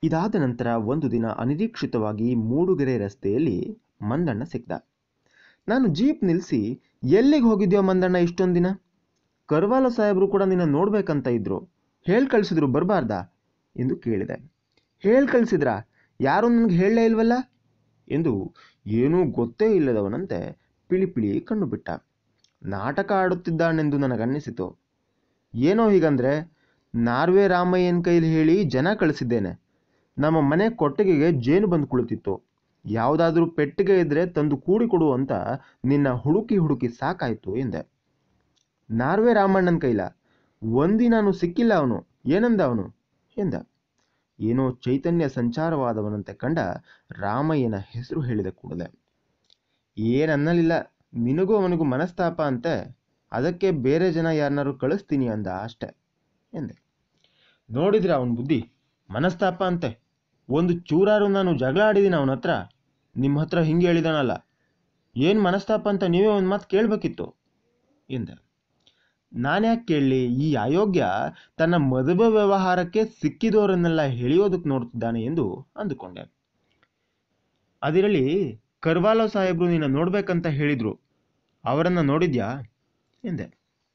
ಇದಾದ ನಂತರ ಒಂದು ದಿನ ಅನಿರೀಕ್ಷಿತವಾಗಿ ಮೂಡುಗೆರೆ ರಸ್ತೆಯಲ್ಲಿ ಮಂದಣ್ಣ ಸಿಕ್ದ ನಾನು ಜೀಪ್ ನಿಲ್ಲಿಸಿ ಎಲ್ಲಿಗೆ ಹೋಗಿದ್ಯೋ ಮಂದಣ್ಣ ಇಷ್ಟೊಂದು ದಿನ ಕರ್ವಾಲ ಸಾಹೇಬರು ಕೂಡ ನಿನ್ನ ನೋಡ್ಬೇಕಂತ ಇದ್ರು ಹೇಳ್ ಕಳಿಸಿದ್ರು ಬರಬಾರ್ದಾ ಎಂದು ಕೇಳಿದೆ ಹೇಳ್ ಕಳಿಸಿದ್ರಾ ಯಾರೂ ನನಗೆ ಹೇಳಲೇ ಇಲ್ವಲ್ಲ ಎಂದು ಏನೂ ಗೊತ್ತೇ ಇಲ್ಲದವನಂತೆ ಪಿಳಿ ಪಿಳಿ ಕಣ್ಣು ಬಿಟ್ಟ ನಾಟಕ ಆಡುತ್ತಿದ್ದಾನೆಂದು ನನಗನ್ನಿಸಿತು ಏನೋ ಹೀಗಂದ್ರೆ ನಾರ್ವೆ ರಾಮಯ್ಯನ ಕೈಲಿ ಹೇಳಿ ಜನ ಕಳಿಸಿದ್ದೇನೆ ನಮ್ಮ ಮನೆ ಕೊಟ್ಟಿಗೆಗೆ ಜೇನು ಬಂದು ಕುಳಿತಿತ್ತು ಯಾವುದಾದ್ರೂ ಪೆಟ್ಟಿಗೆ ಇದ್ರೆ ತಂದು ಕೂಡಿಕೊಡು ಅಂತ ನಿನ್ನ ಹುಡುಕಿ ಹುಡುಕಿ ಸಾಕಾಯ್ತು ಎಂದೆ ನಾರ್ವೆ ರಾಮಣ್ಣನ ಕೈಲ ಒಂದಿನಾನು ಸಿಕ್ಕಿಲ್ಲ ಅವನು ಏನಂದ ಅವನು ಎಂದ ಏನೋ ಚೈತನ್ಯ ಸಂಚಾರವಾದವನಂತೆ ಕಂಡ ರಾಮಯ್ಯನ ಹೆಸರು ಹೇಳಿದ ಕೂಡಲೇ ಏನನ್ನಲಿಲ್ಲ ನಿನಗೂ ಅವನಿಗೂ ಮನಸ್ತಾಪ ಅಂತೆ ಅದಕ್ಕೆ ಬೇರೆ ಜನ ಯಾರನ್ನಾರು ಕಳಿಸ್ತೀನಿ ಅಂದ ಅಷ್ಟೆ ಎಂದೆ ನೋಡಿದ್ರೆ ಅವನ ಬುದ್ಧಿ ಮನಸ್ತಾಪ ಅಂತೆ ಒಂದು ಚೂರಾರು ನಾನು ಜಗಳ ಆಡಿದ್ದೀನಿ ಅವನ ಹತ್ರ ನಿಮ್ಮ ಹತ್ರ ಹಿಂಗೆ ಹೇಳಿದಾನಲ್ಲ ಏನು ಮನಸ್ತಾಪ ಅಂತ ನೀವೇ ಒಂದು ಮಾತು ಕೇಳಬೇಕಿತ್ತು ಎಂದೆ ನಾನ್ಯಾಕೆ ಕೇಳಲಿ ಈ ಅಯೋಗ್ಯ ತನ್ನ ಮದುವೆ ವ್ಯವಹಾರಕ್ಕೆ ಸಿಕ್ಕಿದವರನ್ನೆಲ್ಲ ಎಳೆಯೋದಕ್ಕೆ ನೋಡ್ತಿದ್ದಾನೆ ಎಂದು ಅಂದುಕೊಂಡೆ ಅದಿರಲಿ ಕರ್ವಾಲೋ ಸಾಹೇಬ್ರು ನಿನ್ನ ನೋಡ್ಬೇಕಂತ ಹೇಳಿದ್ರು ಅವರನ್ನ ನೋಡಿದ್ಯಾ ಎಂದೆ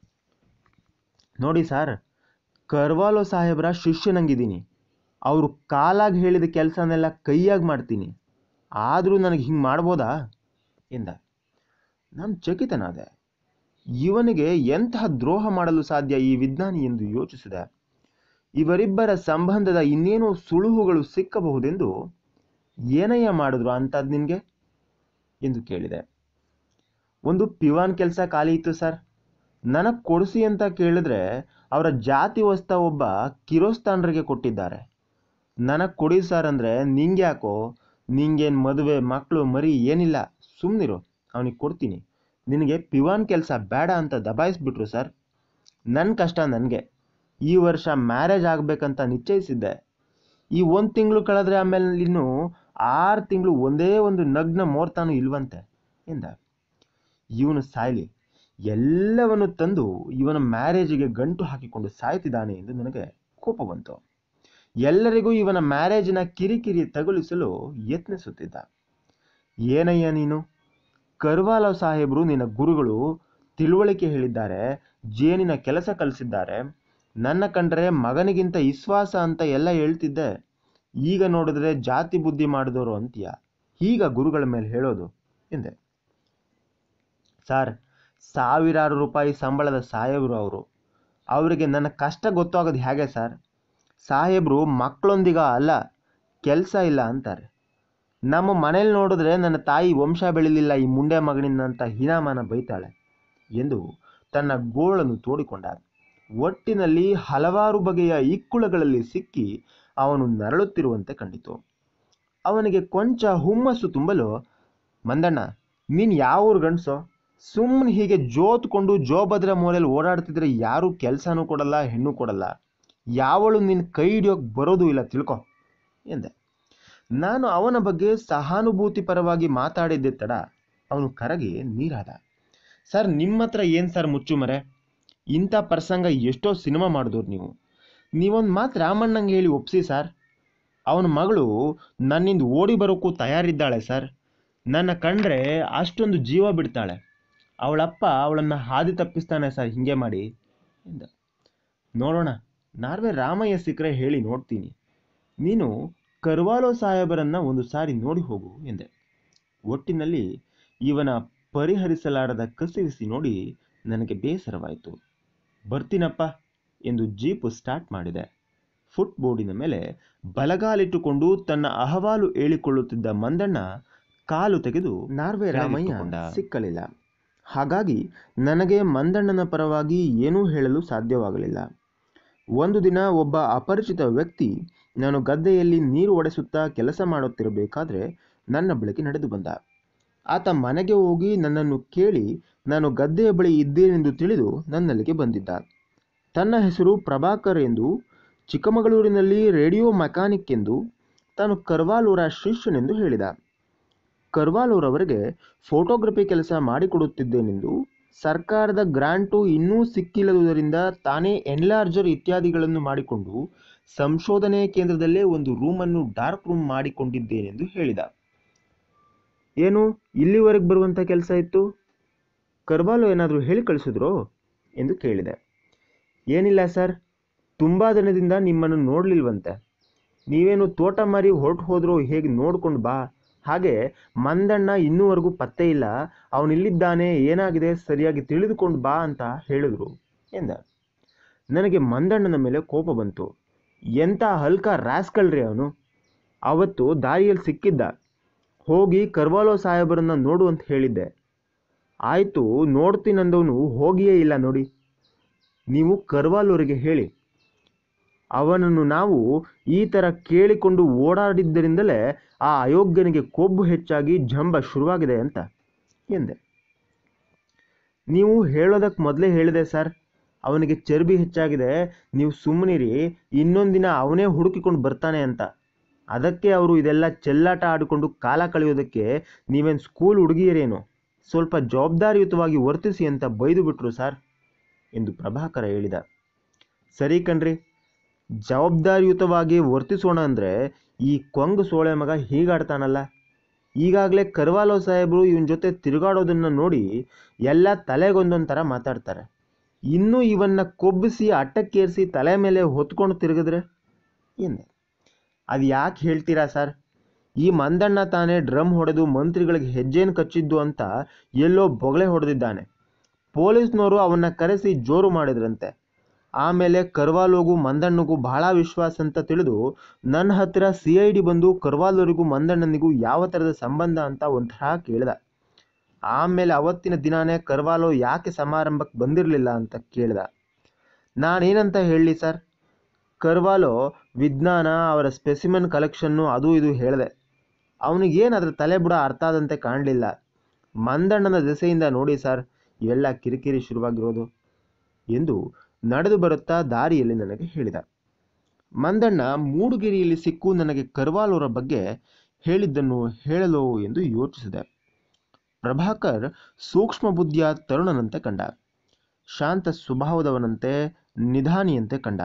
ನೋಡಿ ಸರ್ ಕರ್ವಾಲೋ ಸಾಹೇಬ್ರ ಶಿಷ್ಯನಂಗಿದ್ದೀನಿ ಅವರು ಕಾಲಾಗಿ ಹೇಳಿದ ಕೆಲಸನೆಲ್ಲ ಕೈಯಾಗಿ ಮಾಡ್ತೀನಿ ಆದರೂ ನನಗೆ ಹಿಂಗೆ ಮಾಡ್ಬೋದಾ ಎಂದ ನಾನು ಚಕಿತನಾದೆ ಇವನಿಗೆ ಎಂತಹ ದ್ರೋಹ ಮಾಡಲು ಸಾಧ್ಯ ಈ ವಿಜ್ಞಾನಿ ಎಂದು ಯೋಚಿಸಿದೆ ಇವರಿಬ್ಬರ ಸಂಬಂಧದ ಇನ್ನೇನೋ ಸುಳುಹುಗಳು ಸಿಕ್ಕಬಹುದೆಂದು ಏನಯ್ಯ ಮಾಡಿದ್ರು ಅಂಥದ್ದು ನಿನಗೆ ಎಂದು ಕೇಳಿದೆ ಒಂದು ಪಿವಾನ್ ಕೆಲಸ ಖಾಲಿ ಇತ್ತು ಸರ್ ನನಗೆ ಕೊಡಿಸಿ ಅಂತ ಕೇಳಿದ್ರೆ ಅವರ ಜಾತಿ ವಸ್ತ ಒಬ್ಬ ಕಿರೋಸ್ತಾನ್ರಿಗೆ ಕೊಟ್ಟಿದ್ದಾರೆ ನನಗೆ ಕೊಡಿ ಸರ್ ಅಂದರೆ ನಿಂಗೆ ಯಾಕೋ ನಿಂಗೇನು ಮದುವೆ ಮಕ್ಕಳು ಮರಿ ಏನಿಲ್ಲ ಸುಮ್ಮನಿರು ಅವನಿಗೆ ಕೊಡ್ತೀನಿ ನಿನಗೆ ಪಿವಾನ್ ಕೆಲಸ ಬೇಡ ಅಂತ ದಬಾಯಿಸ್ಬಿಟ್ರು ಸರ್ ನನ್ನ ಕಷ್ಟ ನನಗೆ ಈ ವರ್ಷ ಮ್ಯಾರೇಜ್ ಆಗಬೇಕಂತ ನಿಶ್ಚಯಿಸಿದ್ದೆ ಈ ಒಂದು ತಿಂಗಳು ಕಳೆದ್ರೆ ಆಮೇಲೆ ಇನ್ನು ಆರು ತಿಂಗಳು ಒಂದೇ ಒಂದು ನಗ್ನ ಮೋರ್ತಾನು ಇಲ್ವಂತೆ ಎಂದ ಇವನು ಸಾಯ್ಲಿ ಎಲ್ಲವನ್ನು ತಂದು ಇವನ ಮ್ಯಾರೇಜಿಗೆ ಗಂಟು ಹಾಕಿಕೊಂಡು ಸಾಯ್ತಿದ್ದಾನೆ ಎಂದು ನನಗೆ ಕೋಪ ಬಂತು ಎಲ್ಲರಿಗೂ ಇವನ ಮ್ಯಾರೇಜಿನ ಕಿರಿಕಿರಿ ತಗುಲಿಸಲು ಯತ್ನಿಸುತ್ತಿದ್ದ ಏನಯ್ಯ ನೀನು ಕರ್ವಾಲವ್ ಸಾಹೇಬರು ನಿನ್ನ ಗುರುಗಳು ತಿಳುವಳಿಕೆ ಹೇಳಿದ್ದಾರೆ ಜೇನಿನ ಕೆಲಸ ಕಲಿಸಿದ್ದಾರೆ ನನ್ನ ಕಂಡ್ರೆ ಮಗನಿಗಿಂತ ವಿಶ್ವಾಸ ಅಂತ ಎಲ್ಲ ಹೇಳ್ತಿದ್ದೆ ಈಗ ನೋಡಿದ್ರೆ ಜಾತಿ ಬುದ್ಧಿ ಮಾಡಿದವರು ಅಂತೀಯ ಈಗ ಗುರುಗಳ ಮೇಲೆ ಹೇಳೋದು ಎಂದೆ ಸರ್ ಸಾವಿರಾರು ರೂಪಾಯಿ ಸಂಬಳದ ಸಾಹೇಬರು ಅವರು ಅವರಿಗೆ ನನ್ನ ಕಷ್ಟ ಗೊತ್ತಾಗೋದು ಹೇಗೆ ಸರ್ ಸಾಹೇಬರು ಮಕ್ಕಳೊಂದಿಗ ಅಲ್ಲ ಕೆಲಸ ಇಲ್ಲ ಅಂತಾರೆ ನಮ್ಮ ಮನೇಲಿ ನೋಡಿದ್ರೆ ನನ್ನ ತಾಯಿ ವಂಶ ಬೆಳಿಲಿಲ್ಲ ಈ ಮುಂಡೆ ಮಗನಿಂದ ಅಂತ ಹೀನಾಮಾನ ಬೈತಾಳೆ ಎಂದು ತನ್ನ ಗೋಳನ್ನು ತೋಡಿಕೊಂಡ ಒಟ್ಟಿನಲ್ಲಿ ಹಲವಾರು ಬಗೆಯ ಇಕ್ಕುಳಗಳಲ್ಲಿ ಸಿಕ್ಕಿ ಅವನು ನರಳುತ್ತಿರುವಂತೆ ಕಂಡಿತು ಅವನಿಗೆ ಕೊಂಚ ಹುಮ್ಮಸ್ಸು ತುಂಬಲು ಮಂದಣ್ಣ ನೀನು ಯಾವ ಊರು ಗಂಡಸೋ ಸುಮ್ಮನೆ ಹೀಗೆ ಜೋತ್ಕೊಂಡು ಜೋಭದ್ರ ಮೂಲೆಯಲ್ಲಿ ಓಡಾಡ್ತಿದ್ರೆ ಯಾರೂ ಕೆಲಸನೂ ಕೊಡಲ್ಲ ಹೆಣ್ಣು ಕೊಡಲ್ಲ ಯಾವಳು ನಿನ್ನ ಕೈ ಹಿಡಿಯೋಕೆ ಬರೋದು ಇಲ್ಲ ತಿಳ್ಕೊ ಎಂದೆ ನಾನು ಅವನ ಬಗ್ಗೆ ಸಹಾನುಭೂತಿ ಪರವಾಗಿ ಮಾತಾಡಿದ್ದೆ ತಡ ಅವನು ಕರಗಿ ನೀರಾದ ಸರ್ ನಿಮ್ಮ ಹತ್ರ ಏನು ಸರ್ ಮುಚ್ಚುಮರೆ ಇಂಥ ಪ್ರಸಂಗ ಎಷ್ಟೋ ಸಿನಿಮಾ ಮಾಡಿದವ್ರು ನೀವು ನೀವೊಂದು ಮಾತು ರಾಮಣ್ಣಂಗೆ ಹೇಳಿ ಒಪ್ಸಿ ಸರ್ ಅವನ ಮಗಳು ನನ್ನಿಂದ ಓಡಿ ಬರೋಕ್ಕೂ ತಯಾರಿದ್ದಾಳೆ ಸರ್ ನನ್ನ ಕಂಡ್ರೆ ಅಷ್ಟೊಂದು ಜೀವ ಬಿಡ್ತಾಳೆ ಅವಳಪ್ಪ ಅವಳನ್ನು ಹಾದಿ ತಪ್ಪಿಸ್ತಾನೆ ಸರ್ ಹಿಂಗೆ ಮಾಡಿ ಎಂದ ನೋಡೋಣ ನಾರ್ವೆ ರಾಮಯ್ಯ ಸಿಕ್ಕರೆ ಹೇಳಿ ನೋಡ್ತೀನಿ ನೀನು ಕರ್ವಾಲೋ ಸಾಹೇಬರನ್ನ ಒಂದು ಸಾರಿ ನೋಡಿ ಹೋಗು ಎಂದೆ ಒಟ್ಟಿನಲ್ಲಿ ಇವನ ಪರಿಹರಿಸಲಾರದ ಕಸಿವಿಸಿ ನೋಡಿ ನನಗೆ ಬೇಸರವಾಯಿತು ಬರ್ತೀನಪ್ಪ ಎಂದು ಜೀಪು ಸ್ಟಾರ್ಟ್ ಮಾಡಿದೆ ಫುಟ್ ಬೋರ್ಡಿನ ಮೇಲೆ ಬಲಗಾಲಿಟ್ಟುಕೊಂಡು ತನ್ನ ಅಹವಾಲು ಹೇಳಿಕೊಳ್ಳುತ್ತಿದ್ದ ಮಂದಣ್ಣ ಕಾಲು ತೆಗೆದು ನಾರ್ವೆ ರಾಮಯ್ಯ ಸಿಕ್ಕಲಿಲ್ಲ ಹಾಗಾಗಿ ನನಗೆ ಮಂದಣ್ಣನ ಪರವಾಗಿ ಏನೂ ಹೇಳಲು ಸಾಧ್ಯವಾಗಲಿಲ್ಲ ಒಂದು ದಿನ ಒಬ್ಬ ಅಪರಿಚಿತ ವ್ಯಕ್ತಿ ನಾನು ಗದ್ದೆಯಲ್ಲಿ ನೀರು ಒಡೆಸುತ್ತಾ ಕೆಲಸ ಮಾಡುತ್ತಿರಬೇಕಾದ್ರೆ ನನ್ನ ಬಳಿಗೆ ನಡೆದು ಬಂದ ಆತ ಮನೆಗೆ ಹೋಗಿ ನನ್ನನ್ನು ಕೇಳಿ ನಾನು ಗದ್ದೆಯ ಬಳಿ ಇದ್ದೇನೆಂದು ತಿಳಿದು ನನ್ನಲ್ಲಿಗೆ ಬಂದಿದ್ದ ತನ್ನ ಹೆಸರು ಪ್ರಭಾಕರ್ ಎಂದು ಚಿಕ್ಕಮಗಳೂರಿನಲ್ಲಿ ರೇಡಿಯೋ ಮೆಕ್ಯಾನಿಕ್ ಎಂದು ತಾನು ಕರ್ವಾಲೂರ ಶಿಷ್ಯನೆಂದು ಹೇಳಿದ ಕರ್ವಾಲೂರವರಿಗೆ ಫೋಟೋಗ್ರಫಿ ಕೆಲಸ ಮಾಡಿಕೊಡುತ್ತಿದ್ದೇನೆಂದು ಸರ್ಕಾರದ ಗ್ರಾಂಟು ಇನ್ನೂ ಸಿಕ್ಕಿಲ್ಲದುದರಿಂದ ತಾನೇ ಎನ್ಲಾರ್ಜರ್ ಇತ್ಯಾದಿಗಳನ್ನು ಮಾಡಿಕೊಂಡು ಸಂಶೋಧನೆ ಕೇಂದ್ರದಲ್ಲೇ ಒಂದು ರೂಮನ್ನು ಡಾರ್ಕ್ ರೂಮ್ ಮಾಡಿಕೊಂಡಿದ್ದೇನೆಂದು ಹೇಳಿದ ಏನು ಇಲ್ಲಿವರೆಗೆ ಬರುವಂಥ ಕೆಲಸ ಇತ್ತು ಕರ್ವಾಲೋ ಏನಾದರೂ ಹೇಳಿ ಕಳಿಸಿದ್ರೋ ಎಂದು ಕೇಳಿದೆ ಏನಿಲ್ಲ ಸರ್ ತುಂಬ ದಿನದಿಂದ ನಿಮ್ಮನ್ನು ನೋಡಲಿಲ್ವಂತೆ ನೀವೇನು ತೋಟ ಮಾರಿ ಹೊರಟು ಹೋದ್ರೋ ಹೇಗೆ ನೋಡ್ಕೊಂಡು ಬಾ ಹಾಗೆ ಮಂದಣ್ಣ ಇನ್ನೂವರೆಗೂ ಪತ್ತೆ ಇಲ್ಲ ಅವನಿಲ್ಲಿದ್ದಾನೆ ಏನಾಗಿದೆ ಸರಿಯಾಗಿ ತಿಳಿದುಕೊಂಡು ಬಾ ಅಂತ ಹೇಳಿದ್ರು ಎಂದ ನನಗೆ ಮಂದಣ್ಣನ ಮೇಲೆ ಕೋಪ ಬಂತು ಎಂಥ ಹಲ್ಕ ರಾಸ್ಕಲ್ರಿ ಅವನು ಅವತ್ತು ದಾರಿಯಲ್ಲಿ ಸಿಕ್ಕಿದ್ದ ಹೋಗಿ ಕರ್ವಾಲೋ ಸಾಹೇಬರನ್ನ ನೋಡು ಅಂತ ಹೇಳಿದ್ದೆ ಆಯಿತು ನೋಡ್ತೀನಂದವನು ಹೋಗಿಯೇ ಇಲ್ಲ ನೋಡಿ ನೀವು ಕರ್ವಾಲೂರಿಗೆ ಹೇಳಿ ಅವನನ್ನು ನಾವು ಈ ಥರ ಕೇಳಿಕೊಂಡು ಓಡಾಡಿದ್ದರಿಂದಲೇ ಆ ಅಯೋಗ್ಯನಿಗೆ ಕೊಬ್ಬು ಹೆಚ್ಚಾಗಿ ಜಂಬ ಶುರುವಾಗಿದೆ ಅಂತ ಎಂದೆ ನೀವು ಹೇಳೋದಕ್ಕೆ ಮೊದಲೇ ಹೇಳಿದೆ ಸರ್ ಅವನಿಗೆ ಚರ್ಬಿ ಹೆಚ್ಚಾಗಿದೆ ನೀವು ಸುಮ್ಮನಿರಿ ಇನ್ನೊಂದಿನ ಅವನೇ ಹುಡುಕಿಕೊಂಡು ಬರ್ತಾನೆ ಅಂತ ಅದಕ್ಕೆ ಅವರು ಇದೆಲ್ಲ ಚೆಲ್ಲಾಟ ಆಡಿಕೊಂಡು ಕಾಲ ಕಳೆಯೋದಕ್ಕೆ ನೀವೇನು ಸ್ಕೂಲ್ ಹುಡುಗಿಯರೇನು ಸ್ವಲ್ಪ ಜವಾಬ್ದಾರಿಯುತವಾಗಿ ವರ್ತಿಸಿ ಅಂತ ಬೈದು ಬಿಟ್ರು ಸರ್ ಎಂದು ಪ್ರಭಾಕರ ಹೇಳಿದ ಸರಿ ಕಣ್ರಿ ಜವಾಬ್ದಾರಿಯುತವಾಗಿ ವರ್ತಿಸೋಣ ಅಂದರೆ ಈ ಕೊಂಗು ಸೋಳೆ ಮಗ ಹೀಗಾಡ್ತಾನಲ್ಲ ಈಗಾಗಲೇ ಕರ್ವಾಲೋ ಸಾಹೇಬರು ಇವನ ಜೊತೆ ತಿರುಗಾಡೋದನ್ನು ನೋಡಿ ಎಲ್ಲ ತಲೆಗೊಂದೊಂದು ಥರ ಮಾತಾಡ್ತಾರೆ ಇನ್ನೂ ಇವನ್ನ ಕೊಬ್ಬಿಸಿ ಅಟ್ಟಕ್ಕೇರಿಸಿ ತಲೆ ಮೇಲೆ ಹೊತ್ಕೊಂಡು ತಿರುಗಿದ್ರೆ ಎಂದೆ ಅದು ಯಾಕೆ ಹೇಳ್ತೀರಾ ಸರ್ ಈ ಮಂದಣ್ಣ ತಾನೇ ಡ್ರಮ್ ಹೊಡೆದು ಮಂತ್ರಿಗಳಿಗೆ ಹೆಜ್ಜೆನ ಕಚ್ಚಿದ್ದು ಅಂತ ಎಲ್ಲೋ ಬೊಗಳೆ ಹೊಡೆದಿದ್ದಾನೆ ಪೊಲೀಸ್ನವರು ಅವನ್ನ ಕರೆಸಿ ಜೋರು ಮಾಡಿದ್ರಂತೆ ಆಮೇಲೆ ಕರ್ವಾಲೋಗೂ ಮಂದಣ್ಣಗೂ ಬಹಳ ವಿಶ್ವಾಸ ಅಂತ ತಿಳಿದು ನನ್ನ ಹತ್ತಿರ ಸಿ ಐ ಡಿ ಬಂದು ಕರ್ವಾಲೂರಿಗೂ ಮಂದಣ್ಣನಿಗೂ ಯಾವ ಥರದ ಸಂಬಂಧ ಅಂತ ಒಂಥರ ಕೇಳ್ದ ಆಮೇಲೆ ಅವತ್ತಿನ ದಿನಾನೇ ಕರ್ವಾಲೋ ಯಾಕೆ ಸಮಾರಂಭಕ್ಕೆ ಬಂದಿರಲಿಲ್ಲ ಅಂತ ಕೇಳ್ದ ನಾನೇನಂತ ಹೇಳಲಿ ಸರ್ ಕರ್ವಾಲೋ ವಿಜ್ಞಾನ ಅವರ ಸ್ಪೆಸಿಮನ್ ಕಲೆಕ್ಷನ್ನು ಅದು ಇದು ಹೇಳಿದೆ ಅವನಿಗೇನು ಅದರ ತಲೆ ಬುಡ ಅರ್ಥ ಆದಂತೆ ಕಾಣಲಿಲ್ಲ ಮಂದಣ್ಣನ ದೆಸೆಯಿಂದ ನೋಡಿ ಸರ್ ಇವೆಲ್ಲ ಕಿರಿಕಿರಿ ಶುರುವಾಗಿರೋದು ಎಂದು ನಡೆದು ಬರುತ್ತಾ ದಾರಿಯಲ್ಲಿ ನನಗೆ ಹೇಳಿದ ಮಂದಣ್ಣ ಮೂಡುಗೆರೆಯಲ್ಲಿ ಸಿಕ್ಕು ನನಗೆ ಕರ್ವಾಲೋರ ಬಗ್ಗೆ ಹೇಳಿದ್ದನ್ನು ಹೇಳಲು ಎಂದು ಯೋಚಿಸಿದೆ ಪ್ರಭಾಕರ್ ಸೂಕ್ಷ್ಮ ಬುದ್ಧಿಯ ತರುಣನಂತೆ ಕಂಡ ಶಾಂತ ಸ್ವಭಾವದವನಂತೆ ನಿಧಾನಿಯಂತೆ ಕಂಡ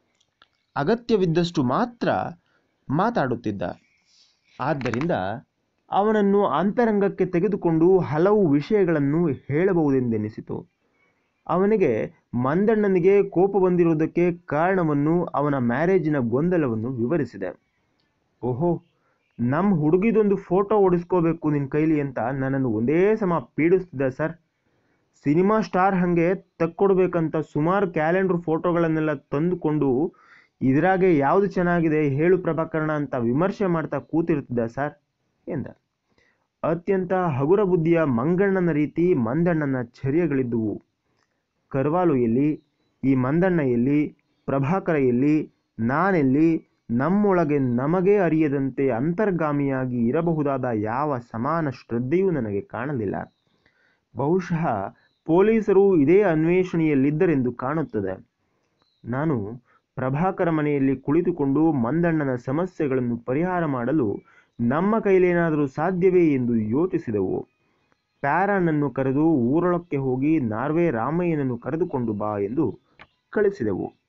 ಅಗತ್ಯವಿದ್ದಷ್ಟು ಮಾತ್ರ ಮಾತಾಡುತ್ತಿದ್ದ ಆದ್ದರಿಂದ ಅವನನ್ನು ಅಂತರಂಗಕ್ಕೆ ತೆಗೆದುಕೊಂಡು ಹಲವು ವಿಷಯಗಳನ್ನು ಹೇಳಬಹುದೆಂದೆನಿಸಿತು ಅವನಿಗೆ ಮಂದಣ್ಣನಿಗೆ ಕೋಪ ಬಂದಿರುವುದಕ್ಕೆ ಕಾರಣವನ್ನು ಅವನ ಮ್ಯಾರೇಜಿನ ಗೊಂದಲವನ್ನು ವಿವರಿಸಿದೆ ಓಹೋ ನಮ್ಮ ಹುಡುಗಿದೊಂದು ಫೋಟೋ ಓಡಿಸ್ಕೋಬೇಕು ನಿನ್ನ ಕೈಲಿ ಅಂತ ನನ್ನನ್ನು ಒಂದೇ ಸಮ ಪೀಡಿಸ್ತಿದ್ದ ಸರ್ ಸಿನಿಮಾ ಸ್ಟಾರ್ ಹಾಗೆ ತಕ್ಕೊಡ್ಬೇಕಂತ ಸುಮಾರು ಕ್ಯಾಲೆಂಡ್ರ್ ಫೋಟೋಗಳನ್ನೆಲ್ಲ ತಂದುಕೊಂಡು ಇದರಾಗೆ ಯಾವುದು ಚೆನ್ನಾಗಿದೆ ಹೇಳು ಪ್ರಭಾಕರಣ ಅಂತ ವಿಮರ್ಶೆ ಮಾಡ್ತಾ ಕೂತಿರ್ತಿದ್ದ ಸರ್ ಎಂದ ಅತ್ಯಂತ ಹಗುರ ಬುದ್ಧಿಯ ಮಂಗಣ್ಣನ ರೀತಿ ಮಂದಣ್ಣನ ಚರ್ಯಗಳಿದ್ದುವು ಕರ್ವಾಲು ಎಲ್ಲಿ ಈ ಮಂದಣ್ಣ ಎಲ್ಲಿ ಪ್ರಭಾಕರ ಎಲ್ಲಿ ನಾನೆಲ್ಲಿ ನಮ್ಮೊಳಗೆ ನಮಗೇ ಅರಿಯದಂತೆ ಅಂತರ್ಗಾಮಿಯಾಗಿ ಇರಬಹುದಾದ ಯಾವ ಸಮಾನ ಶ್ರದ್ಧೆಯೂ ನನಗೆ ಕಾಣಲಿಲ್ಲ ಬಹುಶಃ ಪೊಲೀಸರು ಇದೇ ಅನ್ವೇಷಣೆಯಲ್ಲಿದ್ದರೆಂದು ಕಾಣುತ್ತದೆ ನಾನು ಪ್ರಭಾಕರ ಮನೆಯಲ್ಲಿ ಕುಳಿತುಕೊಂಡು ಮಂದಣ್ಣನ ಸಮಸ್ಯೆಗಳನ್ನು ಪರಿಹಾರ ಮಾಡಲು ನಮ್ಮ ಕೈಲೇನಾದರೂ ಸಾಧ್ಯವೇ ಎಂದು ಯೋಚಿಸಿದೆವು ಪ್ಯಾರನನ್ನು ಕರೆದು ಊರೊಳಕ್ಕೆ ಹೋಗಿ ನಾರ್ವೆ ರಾಮಯ್ಯನನ್ನು ಕರೆದುಕೊಂಡು ಬಾ ಎಂದು ಕಳಿಸಿದೆವು